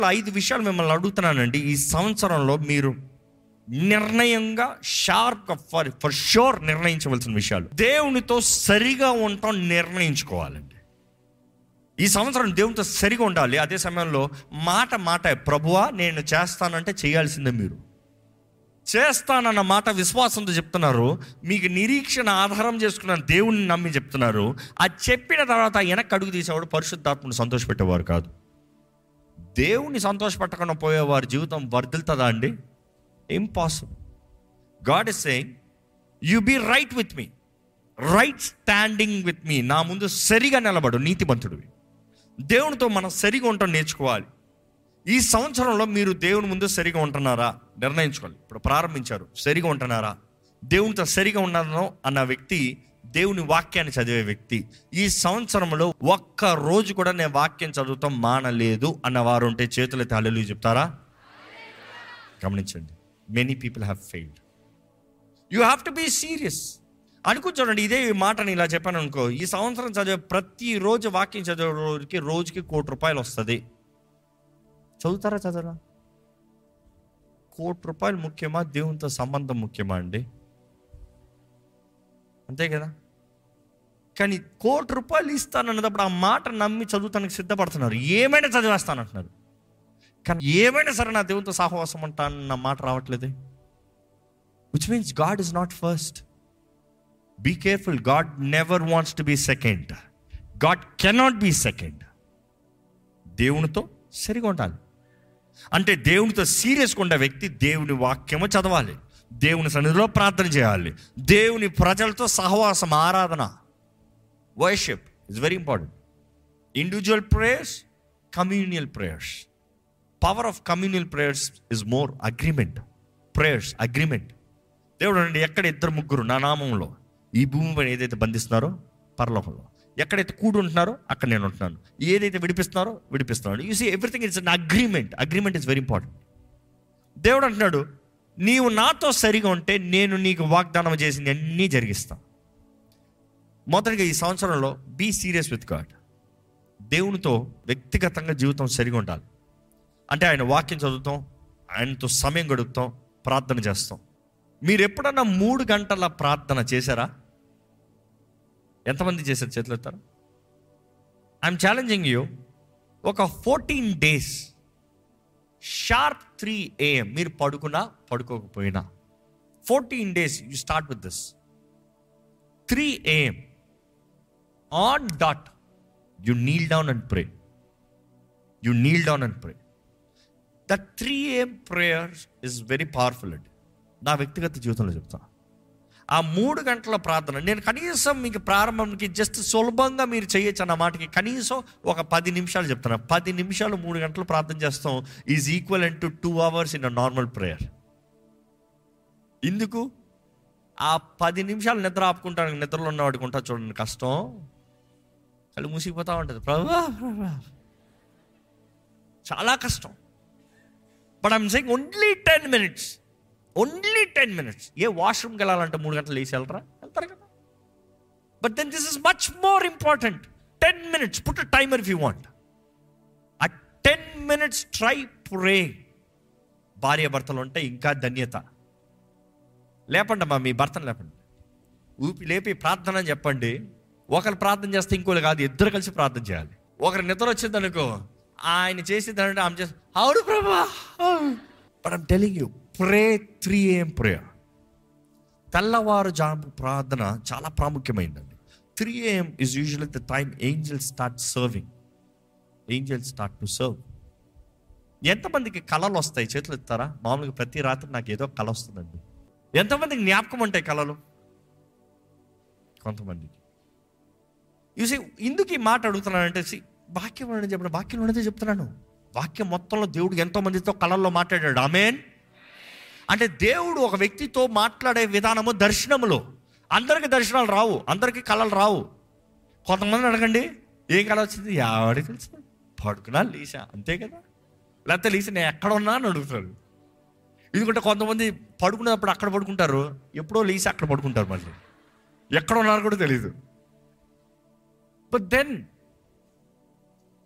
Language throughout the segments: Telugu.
ఐదు విషయాలు మిమ్మల్ని అడుగుతున్నానండి ఈ సంవత్సరంలో మీరు నిర్ణయంగా షార్ప్గా ఫర్ ఫర్ షూర్ నిర్ణయించవలసిన విషయాలు దేవునితో సరిగా ఉంటాం నిర్ణయించుకోవాలండి ఈ సంవత్సరం దేవునితో సరిగా ఉండాలి అదే సమయంలో మాట మాట ప్రభువా నేను చేస్తానంటే చేయాల్సిందే మీరు చేస్తానన్న మాట విశ్వాసంతో చెప్తున్నారు మీకు నిరీక్షణ ఆధారం చేసుకున్న దేవుణ్ణి నమ్మి చెప్తున్నారు అది చెప్పిన తర్వాత వెనక్కి అడుగు తీసేవాడు పరిశుద్ధాత్మను సంతోషపెట్టేవారు కాదు దేవుని సంతోషపెట్టకుండా పోయే వారి జీవితం వర్ధిల్తుందా అండి impossible God is saying you be right with me right standing with me నా ముందు సరిగా నిలబడు నీతిమంతుడివి దేవునితో మనం సరిగా ఉంటాం నేర్చుకోవాలి ఈ సంవత్సరంలో మీరు దేవుని ముందు సరిగా ఉంటున్నారా నిర్ణయించుకోవాలి ఇప్పుడు ప్రారంభించారు సరిగా ఉంటున్నారా దేవునితో సరిగా ఉన్నాను అన్న వ్యక్తి దేవుని వాక్యాన్ని చదివే వ్యక్తి ఈ సంవత్సరంలో ఒక్క రోజు కూడా నేను వాక్యం చదువుతాం మానలేదు అన్న వారు ఉంటే చేతులు తాళలు చెప్తారా గమనించండి many people have failed you have to be serious అనుకో చూడండి ఇదే మాటని ఇలా చెప్పాను అనుకో ఈ సంవత్సరం చదివే ప్రతి రోజు వాక్యం చదివే రోజుకి రోజుకి కోటి రూపాయలు వస్తుంది చదువుతారా చదవరా కోటి రూపాయలు ముఖ్యమా దేవునితో సంబంధం ముఖ్యమా అండి అంతే కదా కానీ కోటి రూపాయలు ఇస్తానన్నప్పుడు ఆ మాట నమ్మి చదువుతానికి సిద్ధపడుతున్నారు ఏమైనా చదివేస్తానంటున్నారు కానీ ఏమైనా సరే నా దేవునితో సహవాసం ఉంటానన్న మాట రావట్లేదే which means God is not first be careful God never wants to be second God cannot be second దేవునితో సరిగా ఉండాలి అంటే దేవునితో సీరియస్గా ఉండే వ్యక్తి దేవుని వాక్యము చదవాలి దేవుని సన్నిధిలో ప్రార్థన చేయాలి దేవుని ప్రజలతో సహవాసం ఆరాధన worship is very important individual prayers communal prayers power of communal prayers is more agreement prayers agreement దేవుడు అండి ఎక్కడ ఇద్దరు ముగ్గురు నా నామంలో ఈ భూమి పైన ఏదైతే బంధిస్తున్నారో పరలోకంలో ఎక్కడైతే కూడి ఉంటున్నారో అక్కడ నేను ఉంటున్నాను ఏదైతే విడిపిస్తున్నారో విడిపిస్తున్నాను you see everything it's an agreement agreement is very important దేవుడు అంటున్నాడు నీవు నాతో సరిగా ఉంటే నేను నీకు వాగ్దానం చేసింది అన్నీ జరిగిస్తాను మొదటిగా ఈ సంవత్సరంలో బీ సీరియస్ విత్ గాడ్ దేవునితో వ్యక్తిగతంగా జీవితం సరిగా ఉండాలి అంటే ఆయన వాక్యం చదువుతాం ఆయనతో సమయం గడుపుతాం ప్రార్థన చేస్తాం మీరు ఎప్పుడన్నా మూడు గంటల ప్రార్థన చేశారా ఎంతమంది చేశారు చేతులు ఎత్తారు ఐఎమ్ ఛాలెంజింగ్ యూ ఒక fourteen days sharp three AM మీరు పడుకున్నా పడుకోకపోయినా fourteen days you start with this three AM on dot you kneel down and pray you kneel down and pray the three AM prayers is very powerful అండి నా వ్యక్తిగత జీవితంలో చెప్తాను ఆ మూడు గంటల ప్రార్థన నేను కనీసం మీకు ప్రారంభంకి జస్ట్ సులభంగా మీరు చేయొచ్చు అన్న మాటకి కనీసం ఒక పది నిమిషాలు చెప్తాను పది నిమిషాలు మూడు గంటలు ప్రార్థన చేస్తాం is equal to two hours in a normal prayer ఎందుకు ఆ పది నిమిషాలు నిద్ర ఆపుకుంటాను నిద్రలో ఉన్నవాడికి ఉంటా చూడండి కష్టం కళ్ళు మూసిపోతూ ఉంటుంది ప్రభా ప్రభా. చాలా కష్టం but I'm saying only ten minutes only ten minutes ఏ వాష్రూమ్కి వెళ్ళాలంటే మూడు గంటలు వేసి వెళ్ళరా వెళ్తారు కదా but then this is much more important ten minutes put timer if you want a ten minutes try pray భార్య భర్తలు ఉంటే ఇంకా ధన్యత లేపండి అమ్మా మీ భర్తను లేపండి ఊపి లేపి ప్రార్థన అని చెప్పండి ఒకరు ప్రార్థన చేస్తే ఇంకోళ్ళు కాదు ఇద్దరు కలిసి ప్రార్థన చేయాలి ఒకరు నిద్ర వచ్చింది అనుకో ఆయన చేసేదంటే ఆమె చేసి అవును ప్రభా but I'm telling you pray three AM prayer తెల్లవారుజాము ప్రార్థన చాలా ప్రాముఖ్యమైనదండి three AM is usual the time angel start serving angel start to serve ఎంతమందికి కళలు వస్తాయి చేతులు ఎత్తారా మామూలుగా ప్రతి రాత్రి నాకు ఏదో కళ వస్తుందండి ఎంతమందికి జ్ఞాపకం ఉంటాయి కళలు కొంతమందికి చూసి ఎందుకు ఈ మాట అడుగుతున్నానంటే see, వాక్యం ఉండడం చెప్పిన వాక్యం ఉండదే చెప్తున్నాను వాక్యం మొత్తంలో దేవుడు ఎంతో మందితో కళల్లో మాట్లాడాడు ఆమెన్ అంటే దేవుడు ఒక వ్యక్తితో మాట్లాడే విధానము దర్శనములో అందరికి దర్శనాలు రావు అందరికి కళలు రావు కొంతమంది అడగండి ఏం కళ వచ్చింది ఎవరికి తెలుసు పడుకున్నా లీసా అంతే కదా లేకపోతే లీసా నేను ఎక్కడ ఉన్నా అని అడుగుతారు ఎందుకంటే కొంతమంది పడుకునేటప్పుడు అక్కడ పడుకుంటారు ఎప్పుడో లీసి అక్కడ పడుకుంటారు మళ్ళీ ఎక్కడ ఉన్నారు కూడా తెలియదు but then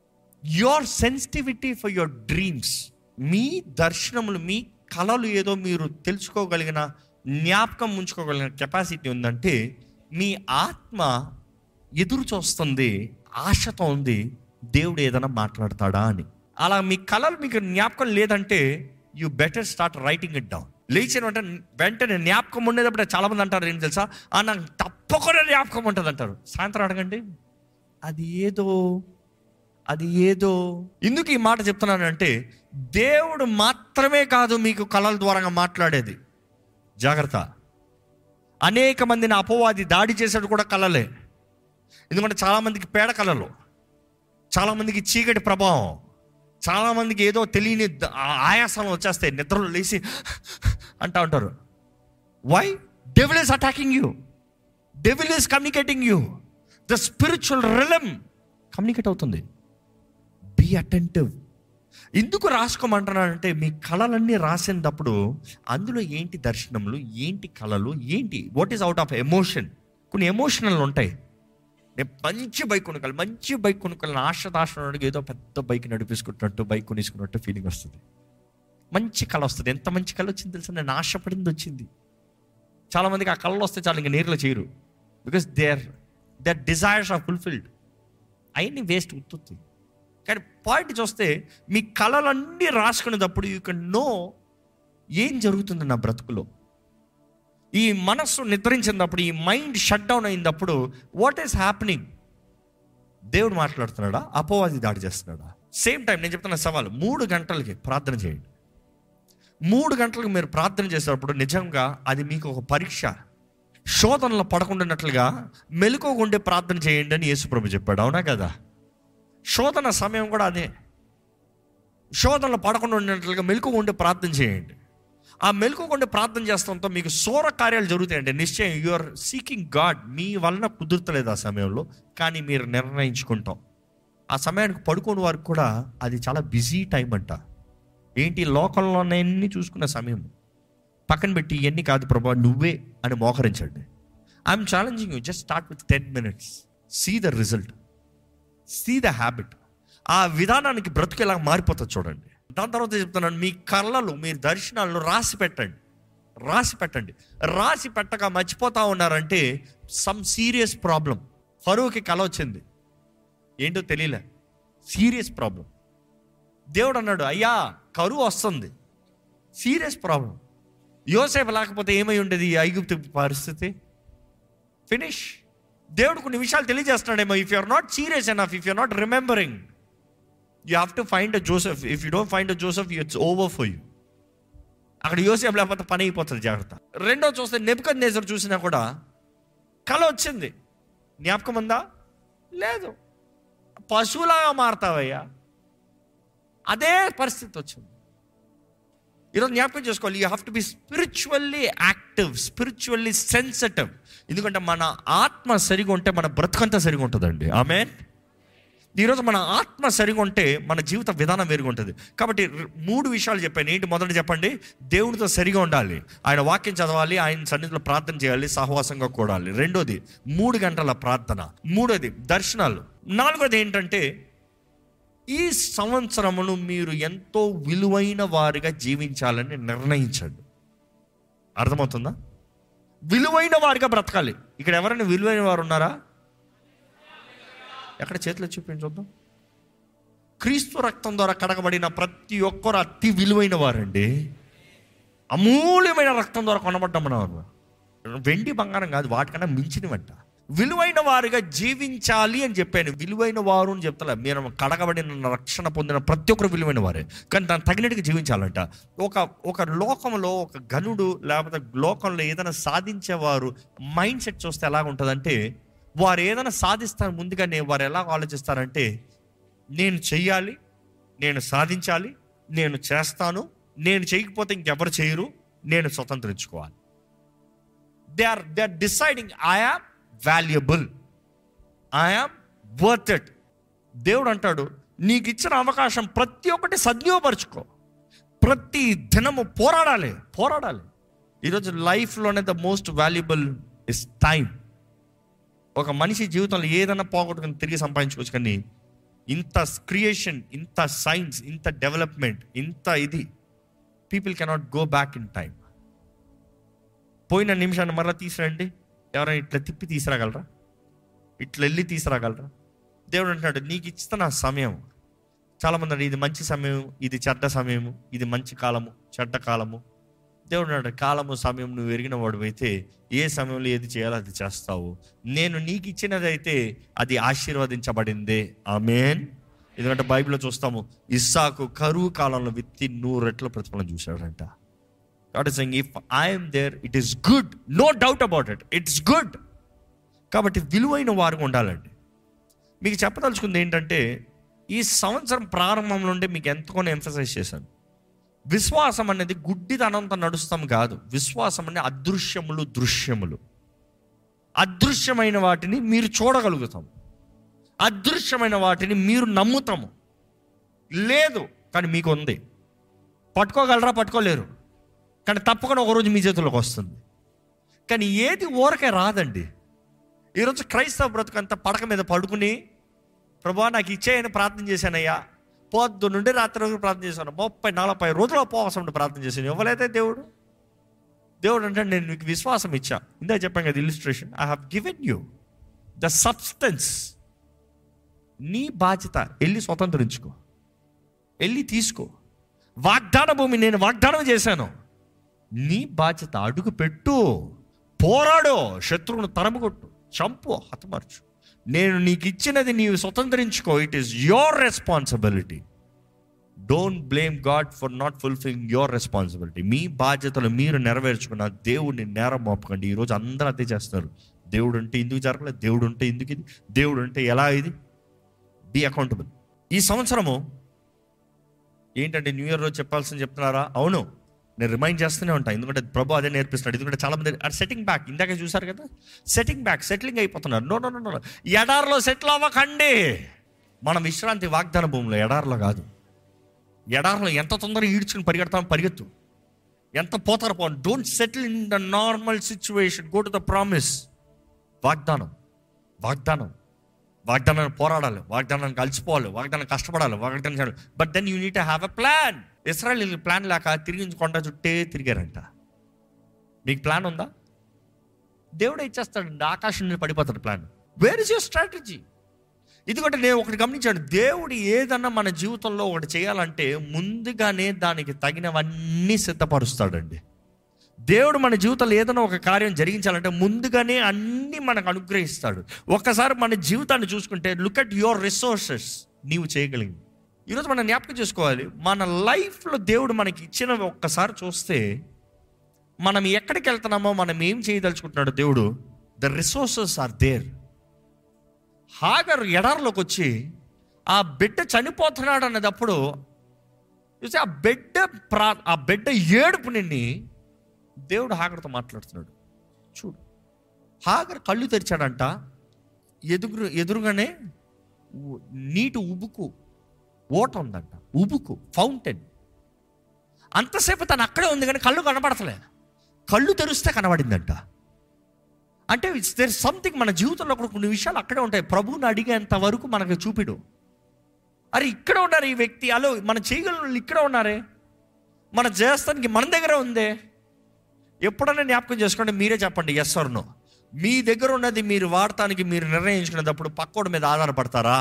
your sensitivity for your dreams మీ దర్శనములు మీ కళలు ఏదో మీరు తెలుసుకోగలిగిన జ్ఞాపకం ఉంచుకోగలిగిన కెపాసిటీ ఉందంటే మీ ఆత్మ ఎదురు చూస్తుంది ఆశతో ఉంది దేవుడు ఏదైనా మాట్లాడతాడా అని అలా మీ కళలు మీకు జ్ఞాపకం లేదంటే you better start writing it down లేచిన వెంటనే వెంటనే జ్ఞాపకం ఉండేటప్పుడు చాలా మంది అంటారు ఏం తెలుసా "ఆ, నాకు తప్పకుండా జ్ఞాపకం ఉంటుంది అంటారు సాయంత్రం అడగండి అది ఏదో అది ఏదో ఎందుకు ఈ మాట చెప్తున్నానంటే దేవుడు మాత్రమే కాదు మీకు కళల ద్వారా మాట్లాడేది జాగ్రత్త అనేక మందిని అపవాది దాడి చేసేది కూడా కళలే ఎందుకంటే చాలామందికి పేడ కళలు చాలామందికి చీకటి ప్రభావం చాలామందికి ఏదో తెలియని ద- ఆ- ఆయాసం వచ్చేస్తాయి నిద్రలో లేచి అంటా ఉంటారు why devil is attacking you devil is communicating you the spiritual realm communicate అవుతుంది బీ అటెంటివ్ ఎందుకు రాసుకోమంటున్నానంటే మీ కళలన్నీ రాసినప్పుడు అందులో ఏంటి దర్శనములు ఏంటి కళలు ఏంటి what is out of emotion కొన్ని ఎమోషనల్ ఉంటాయి నేను మంచి బైక్ కొనుక్కోవాలి మంచి బైక్ కొనుక్కోవాలని ఆశ దాశనానికి ఏదో పెద్ద బైక్ నడిపించుకుంటున్నట్టు బైక్ కొనేసుకున్నట్టు ఫీలింగ్ వస్తుంది మంచి కళ వస్తుంది ఎంత మంచి కళ వచ్చింది తెలుసా నేను ఆశపడింది వచ్చింది చాలామందికి ఆ కళలు వస్తే చాలా ఇంకా నేరులో చేయరు because there there desires are fulfilled అవన్నీ వేస్ట్ ఉత్తుత్తి కానీ పాయింట్ చూస్తే మీ కళలన్నీ రాసుకునేటప్పుడు యూ కెన్ నో ఏం జరుగుతుంది నా బ్రతుకులో ఈ మనస్సు నిద్రించినప్పుడు ఈ మైండ్ షట్ డౌన్ అయినప్పుడు వాట్ ఈస్ హ్యాపెనింగ్ దేవుడు మాట్లాడుతున్నాడా అపవాది దాడి చేస్తున్నాడా సేమ్ టైం నేను చెప్తున్న సవాల్ మూడు గంటలకి ప్రార్థన చేయండి మూడు గంటలకు మీరు ప్రార్థన చేసేటప్పుడు నిజంగా అది మీకు ఒక పరీక్ష శోధనలో పడకుండానట్లుగా మెలుకోకుండే ప్రార్థన చేయండి అని యేసుప్రభు చెప్పాడు అవునా కదా శోధన సమయం కూడా అదే శోధనలో పడకుండా ఉండేట్లుగా మెలుకోకుండే ప్రార్థన చేయండి ఆ మెలుకోకుండా ప్రార్థన చేస్తాంతో మీకు సోర కార్యాలు జరుగుతాయండి నిశ్చయం యు ఆర్ సీకింగ్ గాడ్ మీ వలన కుదురుతలేదు ఆ సమయంలో కానీ మీరు నిర్ణయించుకుంటాం ఆ సమయానికి పడుకోని వారికి కూడా అది చాలా బిజీ టైం అంట ఏంటి లోకంలోనే చూసుకున్న సమయం పక్కన పెట్టి ఇవన్నీ కాదు ప్రభా నువ్వే అని మోకరించండి I'm challenging you just start with ten minutes see the result see the habit ఆ విధానానికి బ్రతుకు ఎలా మారిపోతుంది చూడండి దాని తర్వాత చెప్తున్నాను మీ కళ్ళలు మీ దర్శనాలను రాసి పెట్టండి రాసి పెట్టండి రాసి పెట్టక మర్చిపోతా ఉన్నారంటే సమ్ సీరియస్ ప్రాబ్లం ఫరూకి కళ వచ్చింది ఏంటో తెలియలే సీరియస్ ప్రాబ్లం దేవుడు అన్నాడు అయ్యా కరువు వస్తుంది సీరియస్ ప్రాబ్లం యోసేపు లేకపోతే ఏమై ఉండేది ఈ ఐగుప్తు పరిస్థితి ఫినిష్ దేవుడు కొన్ని విషయాలు తెలియజేస్తున్నాడేమో if you're not serious enough if you're not remembering you have to find a Joseph if you don't find a Joseph it's over for you అక్కడ యోసేపు లేకపోతే పని అయిపోతుంది జాగ్రత్త రెండో చూస్తే నెప్పుకద్ నేజర్ చూసినా కూడా కళ వచ్చింది జ్ఞాపకం ఉందా లేదు పశువులాగా మారుతావయ్యా అదే పరిస్థితి వచ్చింది ఈరోజు జ్ఞాపకం చేసుకోవాలి you have to be spiritually active spiritually sensitive ఎందుకంటే మన ఆత్మ సరిగా ఉంటే మన బ్రతుకంతా సరిగా ఉంటుందండి ఆమె ఈరోజు మన ఆత్మ సరిగా ఉంటే మన జీవిత విధానం వేరుగా ఉంటుంది కాబట్టి ర- మూడు విషయాలు చెప్పాను ఏంటి మొదటి చెప్పండి దేవుడితో సరిగా ఉండాలి ఆయన వాక్యం చదవాలి ఆయన సన్నిధిలో ప్రార్థన చేయాలి సహవాసంగా కూడాలి రెండోది మూడు గంటల ప్రార్థన మూడోది దర్శనాలు నాలుగోది ఏంటంటే ఈ సంవత్సరమును మీరు ఎంతో విలువైన వారిగా జీవించాలని నిర్ణయించండి అర్థమవుతుందా విలువైన వారిగా బ్రతకాలి ఇక్కడ ఎవరైనా విలువైన వారు ఉన్నారా ఎక్కడ చేతిలో చూపించి చూద్దాం క్రీస్తు రక్తం ద్వారా కడగబడిన ప్రతి ఒక్కరు అతి విలువైన వారండి అమూల్యమైన రక్తం ద్వారా కొనబడ్డమన్నారు వెండి బంగారం కాదు వాటికన్నా మించినవంట విలువైన వారుగా జీవించాలి అని చెప్పాను విలువైన వారు అని చెప్తలే మీరు కడగబడిన రక్షణ పొందిన ప్రతి ఒక్కరు విలువైన వారే కానీ దాన్ని తగినట్టుగా జీవించాలంట ఒక ఒక లోకంలో ఒక గనుడు లేకపోతే లోకంలో ఏదైనా సాధించేవారు మైండ్ సెట్ చూస్తే ఎలాగ ఉంటుందంటే వారు ఏదైనా సాధిస్తారు ముందుగానే వారు ఎలా ఆలోచిస్తారంటే నేను చెయ్యాలి నేను సాధించాలి నేను చేస్తాను నేను చేయకపోతే ఇంకెవరు చేయరు నేను స్వతంత్రించుకోవాలి they are they are deciding I am valuable I am worth it దేవుడు అంటాడు నీకు ఇచ్చిన అవకాశం ప్రతి ఒక్కటి సద్వినియోగపరుచుకో ప్రతి దినము పోరాడాలి పోరాడాలి ఈరోజు లైఫ్లోనే the most valuable is time ఒక మనిషి జీవితంలో ఏదైనా పోగొట్టుకుని తిరిగి సంపాదించుకోవచ్చు కానీ ఇంత క్రియేషన్ ఇంత సైన్స్ ఇంత డెవలప్మెంట్ ఇంత ఇది people cannot go back in time పోయిన నిమిషాన్ని మరలా తీసుకురండి ఎవరైనా ఇట్లా తిప్పి తీసుకురాగలరా ఇట్లా వెళ్ళి తీసుకురాగలరా దేవుడు అంటున్నాడు నీకు ఇస్తున్న సమయం చాలామంది అంటారు ఇది మంచి సమయం ఇది చెడ్డ సమయము ఇది మంచి కాలము చెడ్డ కాలము దేవుడు అన్నాడు కాలము సమయం నువ్వు ఎరిగిన వాడువైతే ఏ సమయంలో ఏది చేయాలో అది చేస్తావు నేను నీకు ఇచ్చినదైతే అది ఆశీర్వదించబడిందే ఆమెన్ ఎందుకంటే బైబిల్లో చూస్తాము ఇస్సాకు కరువు కాలంలో విత్తి నూరు రెట్ల ప్రతిఫలం చూశాడంట God is saying if I'm there it is good no doubt about it it's good కాబట్టి విలువైన వారుగా ఉండాలండి మీకు చెప్పదలుచుకుంది ఏంటంటే ఈ సంవత్సరం ప్రారంభం నుండి మీకు ఎంతగానో ఎంఫసైజ్ చేశాను విశ్వాసం అనేది గుడ్డిదనంతో నడుస్తాం కాదు విశ్వాసం అనే అదృశ్యములు దృశ్యములు అదృశ్యమైన వాటిని మీరు చూడగలుగుతాం అదృశ్యమైన వాటిని మీరు నమ్ముతాము లేదు కానీ మీకు ఉంది పట్టుకోగలరా పట్టుకోలేరు కానీ తప్పకుండా ఒకరోజు మీ చేతుల్లోకి వస్తుంది కానీ ఏది ఊరకే రాదండి ఈరోజు క్రైస్తవ బ్రతుకంతా పడక మీద పడుకుని ప్రభా నాకు ఇచ్చేయని ప్రార్థన చేశానయ్యా పొద్దు నుండి రాత్రి వరకు ప్రార్థన చేశాను ముప్పై నలభై రోజుల ఉపవాసం ఉండి ప్రార్థన చేశాను ఇవ్వలేదే దేవుడు దేవుడు అంటే నేను నీకు విశ్వాసం ఇచ్చా ఇందా చెప్పాను కదా illustration I have given you the substance నీ బాధ్యత వెళ్ళి స్వతంత్రించుకో వెళ్ళి తీసుకో వాగ్దాన భూమి నేను వాగ్దానం చేశాను నీ బాధ్యత అడుగు పెట్టు పోరాడు శత్రువును తరమగొట్టు చంపు హతమర్చు నేను నీకు ఇచ్చినది నీవు స్వతంత్రించుకో it is your responsibility don't blame God for not fulfilling your responsibility మీ బాధ్యతలు మీరు నెరవేర్చుకున్న దేవుడిని నేరం మోపకండి ఈరోజు అందరూ అదే చేస్తారు దేవుడు అంటే ఎందుకు జరగలేదు దేవుడు అంటే ఎందుకు ఇది దేవుడు అంటే ఎలా ఇది బి అకౌంటబుల్ ఈ సంవత్సరము ఏంటంటే న్యూ ఇయర్ రోజు చెప్పాల్సింది చెప్తున్నారా అవును నేను రిమైండ్ చేస్తూనే ఉంటాను ఎందుకంటే ప్రభు అదే నేర్పిస్తున్నాడు ఎందుకంటే చాలా మంది సెట్టింగ్ బ్యాక్ ఇందాక చూసారు కదా సెట్టింగ్ బ్యాక్ సెటిలింగ్ అయిపోతున్నారు నో నో నో నో ఎడారిలో సెటిల్ అవ్వకండి మనం విశ్రాంతి వాగ్దాన భూమిలో ఎడారిలో కాదు ఎడారిలో ఎంత తొందరగా ఈడ్చుకుని పరిగెడతాం పరిగెత్తు ఎంత పోతారు పో don't settle in the normal situation go to the promise వాగ్దానం వాగ్దానం వాగ్దానాన్ని పోరాడాలి వాగ్దానాన్ని కలిసిపోవాలి వాగ్దానం కష్టపడాలి వాగ్దానం చేయాలి but then you need have a plan Israel plan లేక తిరిగి కొండ చుట్టే తిరిగారంట మీకు ప్లాన్ ఉందా దేవుడే ఇచ్చేస్తాడండి ఆకాశం నుండి పడిపోతాడు plan where is your strategy ఎందుకంటే నేను ఒకటి గమనించాను దేవుడు ఏదన్నా మన జీవితంలో ఒకటి చేయాలంటే ముందుగానే దానికి తగినవన్నీ సిద్ధపరుస్తాడండి దేవుడు మన జీవితంలో ఏదైనా ఒక కార్యం జరిగించాలంటే ముందుగానే అన్నీ మనకు అనుగ్రహిస్తాడు ఒక్కసారి మన జీవితాన్ని చూసుకుంటే లుక్ అట్ యువర్ రిసోర్సెస్ నీవు చేయగలిగింది ఈరోజు మనం జ్ఞాపకం చేసుకోవాలి మన లైఫ్లో దేవుడు మనకి ఇచ్చిన ఒక్కసారి చూస్తే మనం ఎక్కడికి వెళ్తున్నామో మనం ఏం చేయదలుచుకుంటున్నాడు దేవుడు the resources are there Hagar ఎడారిలోకి వచ్చి ఆ బిడ్డ చనిపోతున్నాడు అన్నదప్పుడు చూసి ఆ బిడ్డ ప్రా ఆ బిడ్డ ఏడుపు నిన్ని దేవుడు హాగర్తో మాట్లాడుతున్నాడు చూడు హాగర్ కళ్ళు తెరిచాడంట ఎదురు ఎదురుగానే ఉ- నీటి ఉబుకు ఓట ఉందంట ఉబుకు ఫౌంటైన్ అంతసేపు తను అక్కడే ఉంది కానీ కళ్ళు కనబడతలే కళ్ళు తెరిస్తే కనబడిందంట అంటే ఇట్స్ దేర్ సంథింగ్ మన జీవితంలో కూడా కొన్ని విషయాలు అక్కడే ఉంటాయి ప్రభువుని అడిగేంత వరకు మనకు చూపిడు అరే ఇక్కడ ఉన్నారు ఈ వ్యక్తి అలో మన చేయగల వాళ్ళు ఇక్కడ ఉన్నారే మన చేస్తానికి మన దగ్గర ఉందే ఎప్పుడైనా జ్ఞాపకం చేసుకోండి మీరే చెప్పండి ఎస్ నో మీ దగ్గర ఉన్నది మీరు వాడటానికి మీరు నిర్ణయించుకునేటప్పుడు పక్కోడి మీద ఆధారపడతారా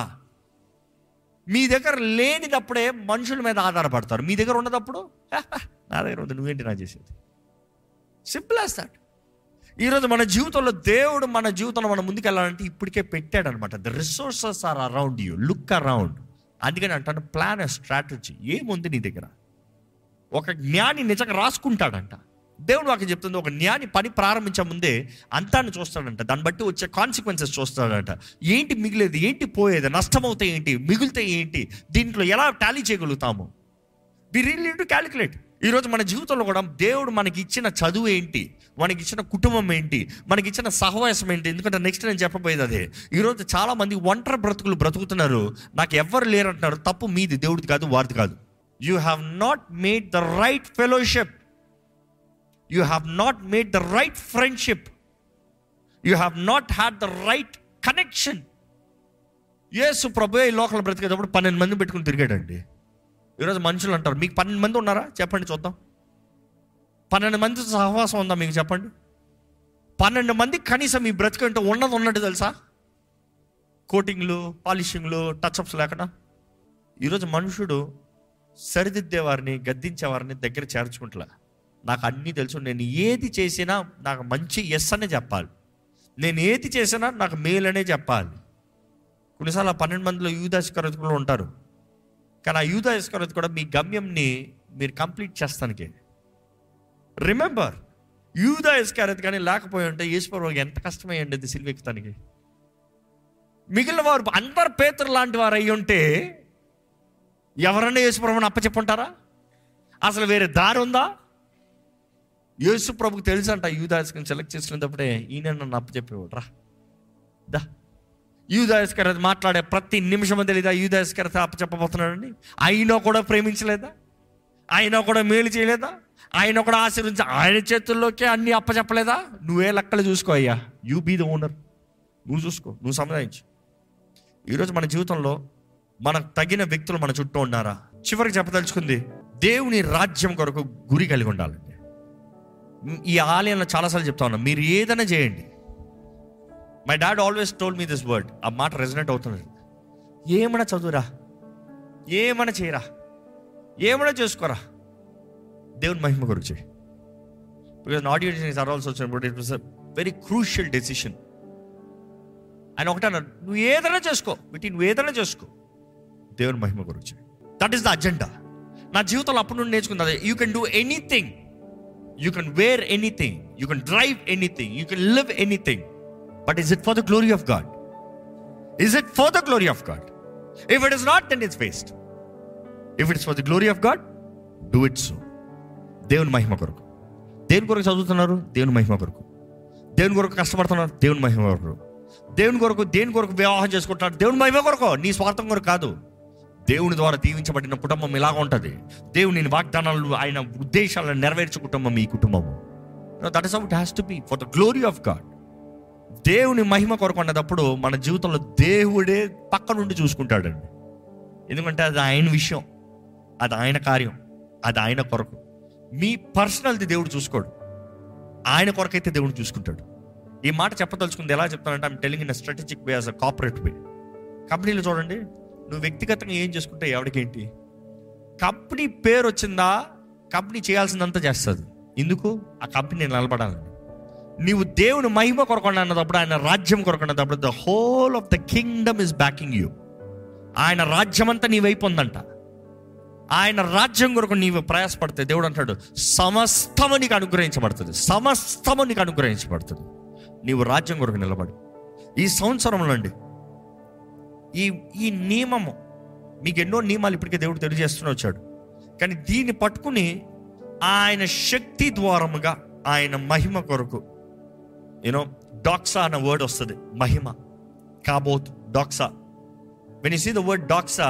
మీ దగ్గర లేనిదప్పుడే మనుషుల మీద ఆధారపడతారు మీ దగ్గర ఉన్నదప్పుడు "హహ, నా దగ్గర ఉంది నువ్వేంటి నా చేసేది సింపుల్ యాజ్ దట్ ఈరోజు మన జీవితంలో దేవుడు మన జీవితంలో మనం ముందుకు వెళ్ళాలంటే ఇప్పటికే పెట్టాడు అనమాట the resources are around you look around అందుకని అంటాను ప్లాన్ స్ట్రాటజీ ఏముంది నీ దగ్గర ఒక జ్ఞాని నిజంగా రాసుకుంటాడంట దేవుడు వాకి చెప్తుంది ఒక జ్ఞాని పని ప్రారంభించే ముందే అంతాన్ని చూస్తాడంట దాన్ని బట్టి వచ్చే కాన్సిక్వెన్సెస్ చూస్తాడంట ఏంటి మిగిలేదు ఏంటి పోయేది నష్టమవుతాయి ఏంటి మిగిలితే ఏంటి దీంట్లో ఎలా టాలీ చేయగలుగుతాము వి రియల్ టు క్యాలిక్యులేట్ ఈరోజు మన జీవితంలో కూడా దేవుడు మనకి ఇచ్చిన చదువు ఏంటి మనకి ఇచ్చిన కుటుంబం ఏంటి మనకి ఇచ్చిన సహవాసం ఏంటి ఎందుకంటే నెక్స్ట్ నేను చెప్పబోయేది అదే ఈరోజు చాలా మంది ఒంటరి బ్రతుకులు బ్రతుకుతున్నారు నాకు ఎవ్వరు లేరంటున్నారు తప్పు మీది దేవుడిది కాదు వారిది కాదు you have not made the right fellowship you have not made the right friendship you have not had the right connection యేసు ప్రభు ఈ లోకల్ బ్రతికేటప్పుడు పన్నెండు మంది పెట్టుకుని తిరిగాడండి ఈరోజు మనుషులు అంటారు మీకు పన్నెండు మంది ఉన్నారా చెప్పండి చూద్దాం పన్నెండు మంది సహవాసం ఉందా మీకు చెప్పండి పన్నెండు మంది కనీసం మీ బ్రతికంటే ఉన్నది ఉన్నట్టు తెలుసా కోటింగ్లు పాలిషింగ్లు టచ్అప్స్ లేకుండా ఈరోజు మనుషుడు సరిదిద్దే వారిని గద్దించే వారిని దగ్గర చేర్చుకుంటలే నాకు అన్నీ తెలుసు నేను ఏది చేసినా నాకు మంచి ఎస్ అనే చెప్పాలి నేను ఏది చేసినా నాకు మేలనే చెప్పాలి కొన్నిసార్లు ఆ పన్నెండు మందిలో యూదాస్కరత కూడా ఉంటారు కానీ ఆ యూదాస్కరత కూడా మీ గమ్యంని మీరు కంప్లీట్ చేస్తానికి రిమెంబర్ యూదా ఇస్కారత్ కానీ లేకపోయి ఉంటే ఈశ్వరు ఎంత కష్టమయ్యండి అది సిల్వెక్కుతానికి మిగిలిన వారు అందరు పేతురు లాంటి వారు అయ్యి ఉంటే ఎవరన్నా యేసుప్రభుని అప్పచెప్పుంటారా అసలు వేరే దారి ఉందా యేసు ప్రభుకి తెలుసు అంట యూదాస్కని సెలెక్ట్ చేసుకునేటప్పుడే ఈయన నన్ను అప్పచెప్పేవాడు రా దా యూదాస్కరత మాట్లాడే ప్రతి నిమిషం తెలీదా యూదాస్కరత అప్పచెప్పబోతున్నాడని అయినా కూడా ప్రేమించలేదా ఆయన కూడా మేలు చేయలేదా ఆయన కూడా ఆశీర్వించి ఆయన చేతుల్లోకే అన్ని అప్పచెప్పలేదా నువ్వే లెక్కలు చూసుకో అయ్యా యూ బీ ద ఓనర్ నువ్వు చూసుకో నువ్వు సంపాదించు ఈరోజు మన జీవితంలో మనకు తగిన వ్యక్తులు మన చుట్టూ ఉన్నారా చివరికి చెప్పదలుచుకుంది దేవుని రాజ్యం కొరకు గురి కలిగి ఉండాలండి ఈ ఆలయంలో చాలాసార్లు చెప్తా ఉన్నా మీరు ఏదైనా చేయండి my dad always told me this word ఆ మాట రెజనెంట్ అవుతుంది ఏమైనా చదువురా ఏమైనా చేయరా ఏమైనా చేసుకోరా దేవుని మహిమ కొరకు చేయి బికాస్ ఆడియన్స్ ఆర్ ఆల్సో వచ్చినప్పుడు it was a very crucial decision ఆయన ఒకటే అన్నాడు నువ్వు ఏదైనా చేసుకో వీటి నువ్వు ఏదైనా చేసుకో దేవుని మహిమ కొరకు చేయి దట్ ఈస్ ద అజెండా నా జీవితంలో అప్పుడు నుండి నేర్చుకుంది you can do anything you can wear anything you can drive anything you can live anything but is it for the glory of God is it for the glory of God if it is not then it's waste if it's for the glory of God do it so దేవుని మహిమ కొరకు దేవుని కొరకు చదువుతున్నారు దేవుని మహిమ కొరకు దేవుని కొరకు కష్టపడుతున్నారు దేవుని మహిమ కొరకు దేవుని కొరకు దేని కొరకు వివాహం చేసుకుంటున్నారు దేవుని మహిమ కొరకు నీ స్వార్థం కొరకు కాదు దేవుని ద్వారా దీవించబడిన కుటుంబం ఇలాగ ఉంటుంది దేవుని వాగ్దానాలు ఆయన ఉద్దేశాలను నెరవేర్చే కుటుంబం ఈ కుటుంబము that is out has to be for the glory of God దేవుని మహిమ కొరకు అన్నదప్పుడు మన జీవితంలో దేవుడే పక్క నుండి చూసుకుంటాడండి ఎందుకంటే అది ఆయన విషయం అది ఆయన కార్యం అది ఆయన కొరకు మీ పర్సనల్ది దేవుడు చూసుకోడు ఆయన కొరకైతే దేవుడు చూసుకుంటాడు ఈ మాట చెప్పదలుచుకుంది ఎలా చెప్తానంటే I'm telling in strategic way as a corporate way కంపెనీలో చూడండి నువ్వు వ్యక్తిగతంగా ఏం చేసుకుంటే ఎవరికేంటి కంపెనీ పేరు వచ్చిందా కంపెనీ చేయాల్సిందంతా చేస్తుంది ఎందుకు ఆ కంపెనీ నిలబడాలని నీవు దేవుని మహిమ కొరకుండా అన్నదప్పుడు ఆయన రాజ్యం కొరకున్నప్పుడు the whole of the kingdom is backing you ఆయన రాజ్యం అంతా నీ వైపు ఉందంట ఆయన రాజ్యం కొరకు నీవు ప్రయాసపడితే దేవుడు అంటాడు సమస్తము నీకు అనుగ్రహించబడుతుంది సమస్తము నీకు అనుగ్రహించబడుతుంది నీవు రాజ్యం కొరకు నిలబడు ఈ సంవత్సరంలో అండి ఈ ఈ నియమము మీకు ఎన్నో నియమాలు ఇప్పటికే దేవుడు తెలియజేస్తూనే వచ్చాడు కానీ దీన్ని పట్టుకుని ఆయన శక్తి ద్వారముగా ఆయన మహిమ కొరకు యూనో డాక్సా అన్న వర్డ్ వస్తుంది మహిమ కాబోత్ డాక్సా when you see the word డాక్సా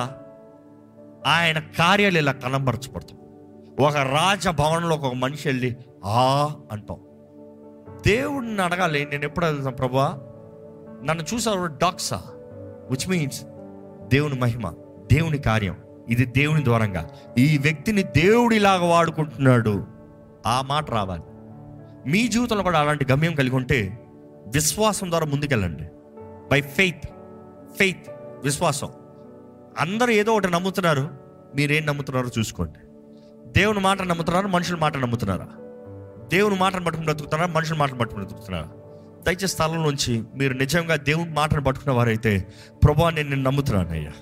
ఆయన కార్యాలు ఇలా కనబరచబడతాం ఒక రాజభవనంలో ఒక మనిషి వెళ్ళి ఆ అంటాం దేవుడిని అడగాలి నేను ఎప్పుడు అడుగుతాను ప్రభా నన్ను చూసావు డాక్సా విచ్ మీన్స్ దేవుని మహిమ దేవుని కార్యం ఇది దేవుని ద్వారంగా ఈ వ్యక్తిని దేవుడిలాగా వాడుకుంటున్నాడు ఆ మాట రావాలి మీ జీవితంలో కూడా అలాంటి గమ్యం కలిగి ఉంటే విశ్వాసం ద్వారా ముందుకెళ్ళండి బై ఫెయిత్ ఫెయిత్ విశ్వాసం అందరూ ఏదో ఒకటి నమ్ముతున్నారు మీరేం నమ్ముతున్నారో చూసుకోండి దేవుని మాట నమ్ముతున్నారు మనుషుల మాట నమ్ముతున్నారా దేవుని మాటను పట్టుకుని బ్రతుకుతున్నారా మనుషుల మాటను పట్టుకుని బ్రతుకుతున్నారా దయచేసి స్థలం నుంచి మీరు నిజంగా దేవుని మాటను పట్టుకున్న వారైతే ప్రభా నేను నిన్ను నమ్ముతున్నాను అయ్యా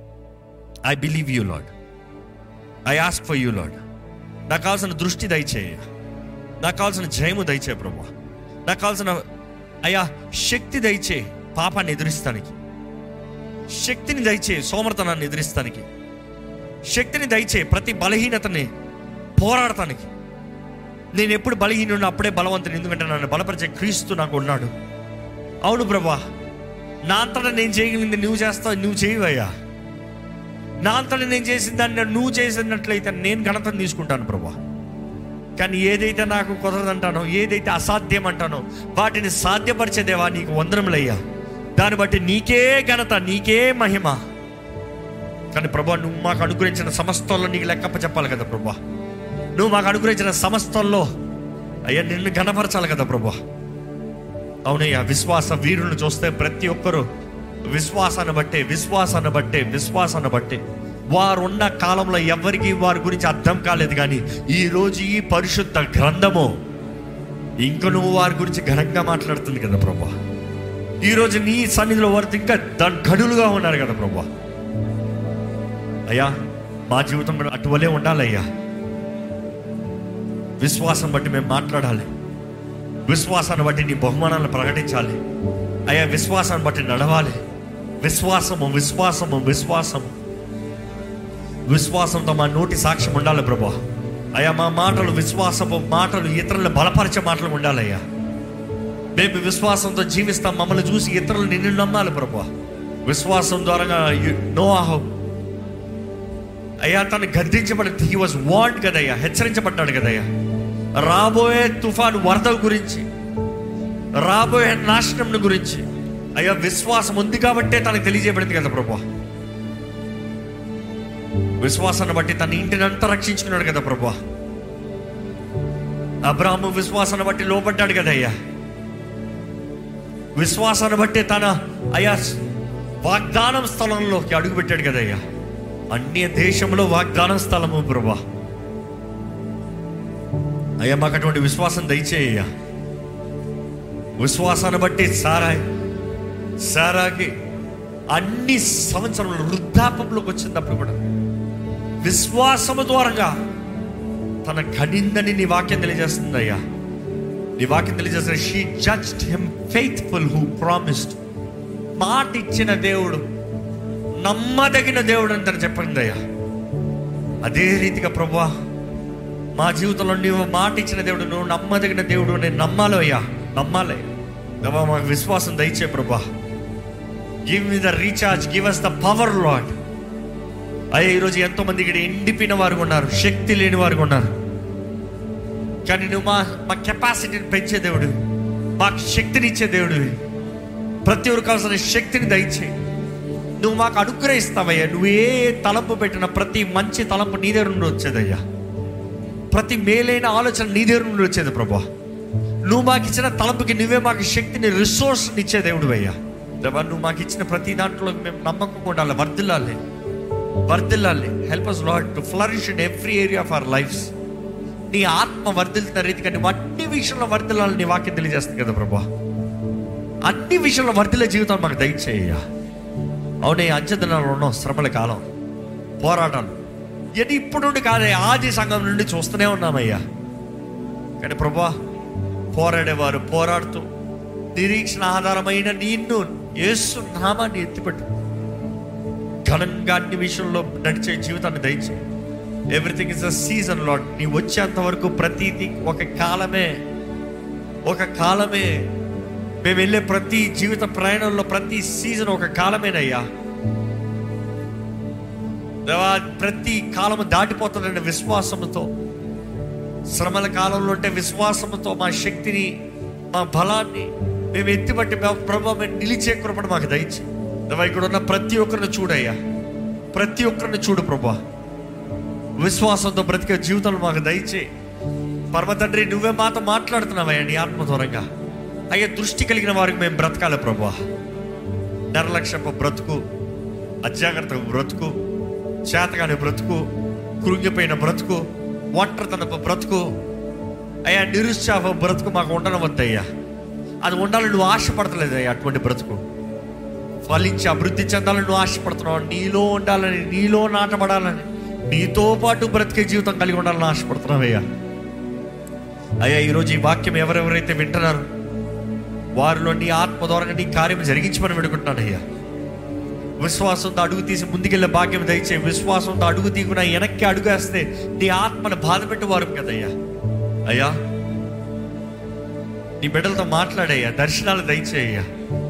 I believe you lord I ask for you lord నాకు కావాల్సిన దృష్టి దయచేయ నాకు కావాల్సిన జయము దయచే ప్రభా నాకు కావాల్సిన అయ్యా శక్తి దయచే పాపాన్ని ఎదురిస్తానికి శక్తిని దయచే సోమర్తనాన్ని ఎదిరిస్తానికి శక్తిని దయచే ప్రతి బలహీనతని పోరాడటానికి నేను ఎప్పుడు బలహీనుడు అప్పుడే బలవంతుని ఎందుకంటే నన్ను బలపరిచే క్రీస్తు నాకు ఉన్నాడు అవును ప్రభా నా అంతటా నేను చేయగలిగింది నువ్వు చేస్తావు నువ్వు చేయవయ్యా నా అంతటా నేను చేసిన దాన్ని నువ్వు చేసినట్లయితే నేను ఘనతను తీసుకుంటాను ప్రభా కానీ ఏదైతే నాకు కుదరదంటానో ఏదైతే అసాధ్యం అంటానో వాటిని సాధ్యపరిచేదేవా నీకు వందనములయ్యా దాన్ని బట్టి నీకే ఘనత నీకే మహిమ కానీ ప్రభా నువ్వు మాకు అనుగ్రహించిన సమస్తంలో నీకు లెక్కప్ప చెప్పాలి కదా ప్రభా నువ్వు మాకు అనుగ్రహించిన సమస్తంలో అయ్యా నిన్ను ఘనపరచాలి కదా ప్రభా అవునయ్యా విశ్వాస వీరులను చూస్తే ప్రతి ఒక్కరూ విశ్వాసాన్ని బట్టే విశ్వాసాన్ని బట్టే విశ్వాసాన్ని బట్టే వారు ఉన్న కాలంలో ఎవరికి వారి గురించి అర్థం కాలేదు కానీ ఈ రోజు ఈ పరిశుద్ధ గ్రంథము ఇంక నువ్వు వారి గురించి ఘనంగా మాట్లాడుతుంది కదా ప్రభా ఈరోజు నీ సన్నిధిలో వారు ఇంకా దాని గడులుగా ఉన్నారు కదా ప్రభా అయ్యా మా జీవితం కూడా అటువలే ఉండాలయ్యా విశ్వాసం బట్టి మేము మాట్లాడాలి విశ్వాసాన్ని బట్టి నీ బహుమానాలను ప్రకటించాలి అయ్యా విశ్వాసాన్ని బట్టి నడవాలి విశ్వాసము విశ్వాసము విశ్వాసము విశ్వాసంతో మా నోటి సాక్ష్యం ఉండాలి ప్రభా అయ్యా మా మాటలు విశ్వాసపు మాటలు ఇతరులను బలపరిచే మాటలు ఉండాలయ్యా మేము విశ్వాసంతో జీవిస్తాం మమ్మల్ని చూసి ఇతరులు నిన్ను నమ్మాలి ప్రభా విశ్వాసం ద్వారా నోఆహం అయ్యా తను గద్దించబడి హీ వాజ్ వార్డ్ కదయ్యా హెచ్చరించబడ్డాడు కదయ్యా రాబోయే తుఫాను వరద గురించి రాబోయే నాశనం గురించి అయ్యా విశ్వాసం ఉంది కాబట్టే తనకు తెలియజేయబడింది కదా ప్రభా విశ్వాసాన్ని బట్టి తన ఇంటిని అంతా రక్షించుకున్నాడు కదా ప్రభా అబ్రాహ్ము విశ్వాసాన్ని బట్టి లోపడ్డాడు కదయ్యా విశ్వాసాన్ని బట్టి తన అయ్యా వాగ్దానం స్థలంలోకి అడుగుపెట్టాడు కదయ్యా అన్య దేశంలో వాగ్దానం స్థలము ప్రభా అయ్యా మాకు అటువంటి విశ్వాసం దయచేయ్యా విశ్వాసాన్ని బట్టి సారాయ్ సారాకి అన్ని సంవత్సరంలో వృద్ధాపంలోకి వచ్చినప్పుడు కూడా విశ్వాసము ద్వారంగా తన కనిందని నీ వాక్యం తెలియజేస్తుంది అయ్యా నీ వాక్యం తెలియజేస్తుంది she judged him faithful who promised మాట ఇచ్చిన దేవుడు నమ్మదగిన దేవుడు అని తను చెప్పింది అయ్యా అదే రీతిగా ప్రభా మా జీవితంలో నువ్వు మాట ఇచ్చిన దేవుడు నువ్వు నమ్మదగిన దేవుడు నేను నమ్మాలి అయ్యా నమ్మాలి దేవా మాకు విశ్వాసం దయచే ప్రభా give me the recharge give us the power lord అయ్యా ఈరోజు ఎంతో మంది ఇక్కడ ఎండిపోయిన వారు ఉన్నారు శక్తి లేని వారు ఉన్నారు కానీ నువ్వు మా మా కెపాసిటీని పెంచే దేవుడు మాకు శక్తిని ఇచ్చే దేవుడు ప్రతి ఒక్కరు కావాల్సిన శక్తిని దయచేయి నువ్వు మాకు అనుగ్రహిస్తావయ్యా నువ్వు ఏ తలంపు పెట్టిన ప్రతి మంచి తలంపు నీ దగ్గర నుండి వచ్చేదయ్యా ప్రతి మేలైన ఆలోచన నీ దగ్గర నుండి వచ్చేది ప్రభా నువ్వు మాకు ఇచ్చిన తలంపుకి నువ్వే మాకు శక్తిని రిసోర్స్ ఇచ్చే దేవుడు అయ్యా దేవా నువ్వు మాకు ఇచ్చిన ప్రతి దాంట్లో మేము నమ్మకం ఉండాలి వర్దిల్లాలి వర్దిల్లాలి help us lot to flourish in every area of our lifes నీ ఆత్మ వర్ధిల్తున్న రీతిగా నువ్వు అన్ని విషయంలో వర్ధిల్లాలి నీ వాక్యం తెలియజేస్తుంది కదా ప్రభా అన్ని విషయంలో వర్ధిల్లే జీవితం మాకు దయచేయ అవునే అంచెదినాలు ఉన్నాం శ్రమల కాలం పోరాటాలు ఇది ఇప్పుడు నుండి కాదే ఆది సంఘం నుండి చూస్తూనే ఉన్నామయ్యా కానీ ప్రభా పోరాడేవారు పోరాడుతూ నిరీక్షణ ఆధారమైన నిన్ను యేసు నామాన్ని ఎత్తిపెట్టు ఘనంగా అన్ని విషయంలో నడిచే జీవితాన్ని దయచేయి everything is a season lord నీ వచ్చేంత వరకు ప్రతిదీ ఒక కాలమే ఒక కాలమే మేము వెళ్ళే ప్రతి జీవిత ప్రయాణంలో ప్రతి సీజన్ ఒక కాలమేనయ్యా దేవా, ప్రతి కాలము దాటిపోతుందండి విశ్వాసముతో శ్రమల కాలంలో ఉంటే విశ్వాసముతో మా శక్తిని మా బలాన్ని మేము ఎత్తిబట్టి ప్రభావ మేము నిలిచే కృపణ మాకు దయచి దేవా, ఇక్కడ ఉన్న ప్రతి ఒక్కరిని చూడయ్యా ప్రతి ఒక్కరిని చూడు ప్రభా విశ్వాసంతో బ్రతికే జీవితంలో మాకు దయచే పరమ తండ్రి నువ్వే మాతో మాట్లాడుతున్నావయ్యా నీ ఆత్మ దూరంగా అయ్యా దృష్టి కలిగిన వారికి మేము బ్రతకాలి ప్రభా నిర్లక్ష్యపు బ్రతుకు అజాగ్రత్త బ్రతుకు చేతగాని బ్రతుకు కృంగిపోయిన బ్రతుకు ఒంటరితనపు బ్రతుకు అయ్యా నిరుత్సాహ బ్రతుకు మాకు ఉండనవద్దయ్యా అది ఉండాలని నువ్వు ఆశపడతలేదయ్యా అటువంటి బ్రతుకు ఫలించి అభివృద్ధి చెందాలని నువ్వు ఆశపడుతున్నావు నీలో ఉండాలని నీలో నాటబడాలని నీతో పాటు బ్రతికే జీవితం కలిగి ఉండాలని ఆశపడుతున్నావయ్యా అయ్యా ఈరోజు ఈ వాక్యం ఎవరెవరైతే వింటున్నారు వారిలో నీ ఆత్మ ద్వారా నీ కార్యం జరిగించమని వేడుకుంటున్నానయ్యా విశ్వాసంతో అడుగు తీసి ముందుకెళ్ళే భాగ్యం దయచే విశ్వాసంతో అడుగు తీకున్న వెనక్కి అడుగేస్తే నీ ఆత్మను బాధ పెట్టేవారు కదయ్యా అయ్యా నీ బిడ్డలతో మాట్లాడయ్యా దర్శనాలు దయచేయ్యా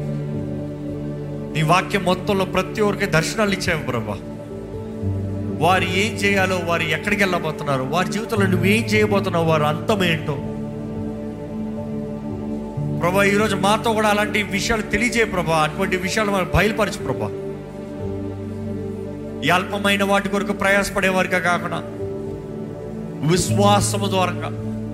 నీ వాక్యం మొత్తంలో ప్రతి ఒక్కరికి దర్శనాలు ఇచ్చావు ప్రభా వారు ఏం చేయాలో వారు ఎక్కడికి వెళ్ళబోతున్నారు వారి జీవితంలో నువ్వు ఏం చేయబోతున్నావు వారు అంతం ఏంటో ప్రభా ఈరోజు మాతో కూడా అలాంటి విషయాలు తెలియజేయ ప్రభా అటువంటి విషయాలు మనకు బయలుపరచు ప్రభా ఈ అల్పమైన వాటి కొరకు ప్రయాసపడే వారిగా కాకుండా విశ్వాసము ద్వారంగా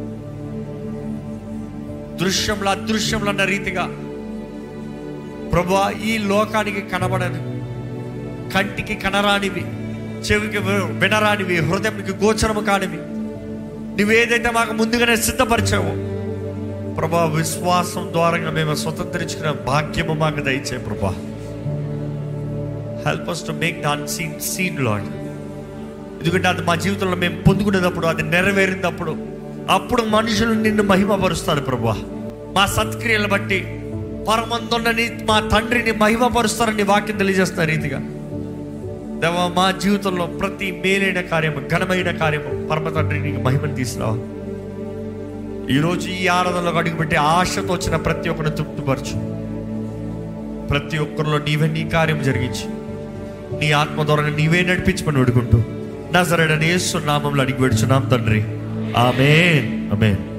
దృశ్యంలో అదృశ్యంలో అన్న రీతిగా ప్రభా ఈ లోకానికి కనబడని కంటికి కనరానివి చెవికి వి- వినరానివి హృదయంకి గోచరము కానివి నువ్వేదైతే మాకు ముందుగానే సిద్ధపరిచావో ప్రభా విశ్వాసం ద్వారంగా మేము స్వతంత్రించుకున్న భాగ్యము మాకు దయచే ప్రభా help us to make the unseen seen lord ఎందుకంటే అది మా జీవితంలో మేము పొందుకునేటప్పుడు అది నెరవేరినప్పుడు అప్పుడు మనుషులు నిన్ను మహిమపరుస్తారు ప్రభా మా సత్క్రియలను బట్టి పరమందున్నని మా తండ్రిని మహిమపరుస్తారని వాక్యం తెలియజేస్తున్న రీతిగా దేవా మా జీవితంలో ప్రతి మేలైన కార్యము ఘనమైన కార్యము పరమ తండ్రి నీకు మహిమను తీసుకురావా ఈరోజు ఈ ఆరాధనలో అడుగుపెట్టి ఆశతో వచ్చిన ప్రతి ఒక్కరిని తృప్తిపరచు ప్రతి ఒక్కరిలో నీవే నీ కార్యం జరిగించి నీ ఆత్మ ద్వారా నీవే నడిపించమని వేడుకుంటూ నజరడని యేసు నామంలో అడిగి పెడుచున్నాం తండ్రి ఆమెన్ ఆమెన్